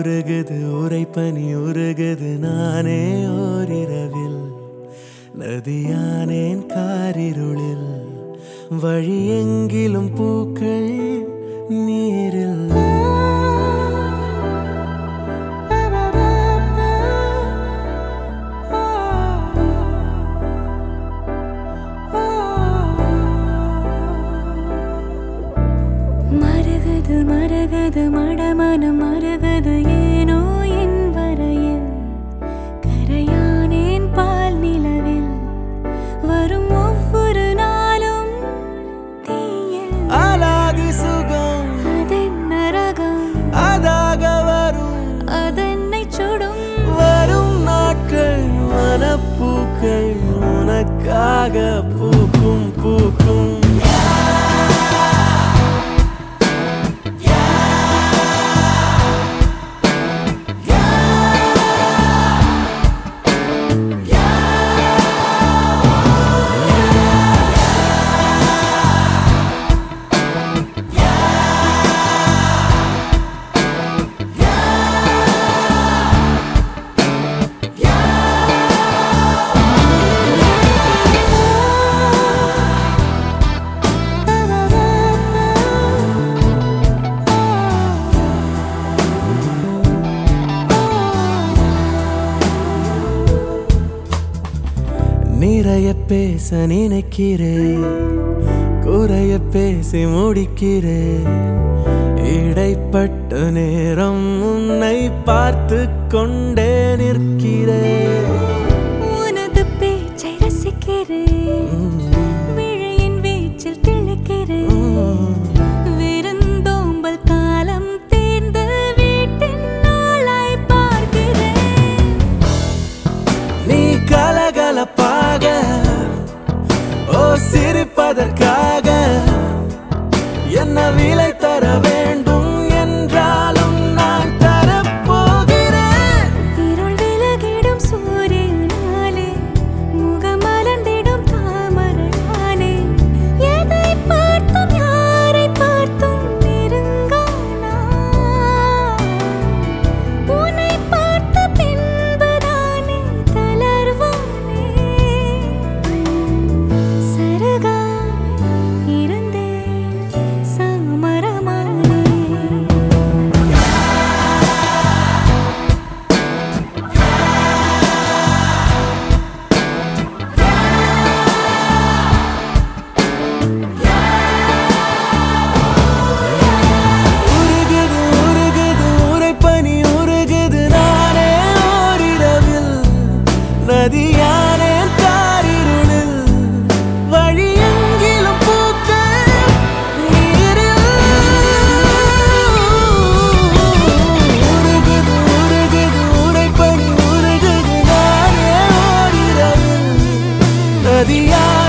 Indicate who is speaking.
Speaker 1: உருகுது உரைப்பனி உருகுது நானே ஓரிரவில் நதியானேன் காரிருளில் வழி எங்கிலும் பூக்கள் நீரில்
Speaker 2: மருகுது மருகுது மடமனம் மருகுது ஏனோ என் வரையில் கரையானேன் பால் நிலவில் வரும் ஒவ்வொரு நாளும் தீயில்
Speaker 1: அலாதி சுகம்
Speaker 2: அதென் நரகம்
Speaker 1: அதாக வரும்
Speaker 2: அதென்னை சுடும்
Speaker 1: வரும் நாட்கள் மனப்பூக்கள் உனக்காக பூக்கும் பூக்கும் நிறைய பேச நினைக்கிறேன் குறைய பேசி முடிக்கிறேன் இடைப்பட்ட நேரம் உன்னை பார்த்து கொண்டே நிற்கிறேன்
Speaker 2: உனது பேச்சை ரசிக்கிறேன் விழியின் வீச்சில் திளைக்கிறேன் விருந்தோம்பல் காலம் தேர்ந்து வீட்டின் நாளாய் பார்க்கிறேன்
Speaker 1: நீ கலகலப்பாக ஓ சிரிப்பதற்காக என்ன விலை தர வேண்டும் என்றாலும் நான் தரப்போகிறேன்
Speaker 2: இருள் விலகிடும் சூரியனாலே முகமலர்ந்திடும் தாமரையானே எதை பார்த்தும் யாரை பார்த்தும் நெருங்கானா உன்னை பார்த்த பின்புதானே தளர்வானே சருகாய் இருந்தேன் சாமரமானே
Speaker 1: உருகுது உருகுது உரைப்பனி உருகுது நானே ஓரிரவில் நதியானே காரிருளில் வழி எங்கிலும் பூக்கள் நீரில் உருகுது உருகுது உரைப்பனி உருகுது நானே ஓரிரவில் நதியானே